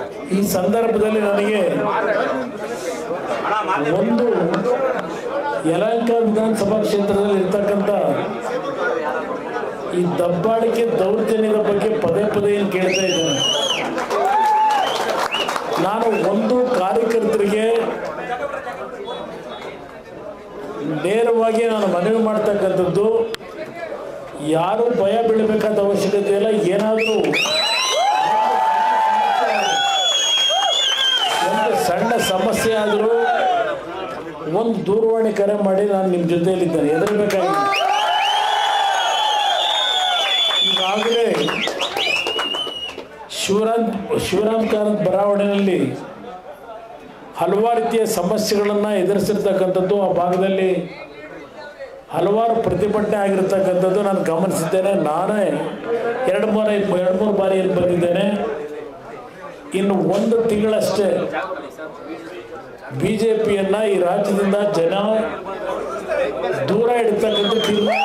ಈ ಸಂದರ್ಭದಲ್ಲಿ ನನಗೆ ಒಂದು ಯಲಹಂಕ ವಿಧಾನಸಭಾ ಕ್ಷೇತ್ರದಲ್ಲಿ ಇರ್ತಕ್ಕಂಥ ಈ ದಬ್ಬಾಳಿಕೆ ದೌರ್ಜನ್ಯದ ಬಗ್ಗೆ ಪದೇ ಪದೇ ಏನು ಕೇಳ್ತಾ ಇದ್ದೇನೆ ನಾನು ಒಂದು ಕಾರ್ಯಕರ್ತರಿಗೆ ನೇರವಾಗಿ ನಾನು ಮನವಿ ಮಾಡ್ತಕ್ಕಂಥದ್ದು ಯಾರು ಭಯ ಬೀಳಬೇಕಾದ ಅವಶ್ಯಕತೆ ಇಲ್ಲ ಏನಾದರೂ ಒಂದು ಸಣ್ಣ ಸಮಸ್ಯೆ ಆದರೂ ಒಂದು ದೂರವಾಣಿ ಕರೆ ಮಾಡಿ ನಾನು ನಿಮ್ಮ ಜೊತೆಯಲ್ಲಿದ್ದೇನೆ ಹೆದರಬೇಕಾಗಿಲ್ಲ ಈಗಾಗಲೇ ಶಿವರಾಮ್ ಶಿವರಾಮ್ ಕಾರಂತ್ ಬಡಾವಣೆಯಲ್ಲಿ ಹಲವಾರು ರೀತಿಯ ಸಮಸ್ಯೆಗಳನ್ನು ಎದುರಿಸಿರ್ತಕ್ಕಂಥದ್ದು ಆ ಭಾಗದಲ್ಲಿ ಹಲವಾರು ಪ್ರತಿಭಟನೆ ಆಗಿರ್ತಕ್ಕಂಥದ್ದು ನಾನು ಗಮನಿಸಿದ್ದೇನೆ ನಾನೇ ಎರಡು ಮೂರು ಎರಡು ಮೂರು ಬಾರಿ ಇಲ್ಲಿ ಬಂದಿದ್ದೇನೆ ಇನ್ನು ಒಂದು ತಿಂಗಳಷ್ಟೇ ಬಿ ಜೆ ಪಿಯನ್ನು ಈ ರಾಜ್ಯದಿಂದ ಜನ ದೂರ ಇಡ್ತಕ್ಕಂಥ ತೀರ್ಮಾನ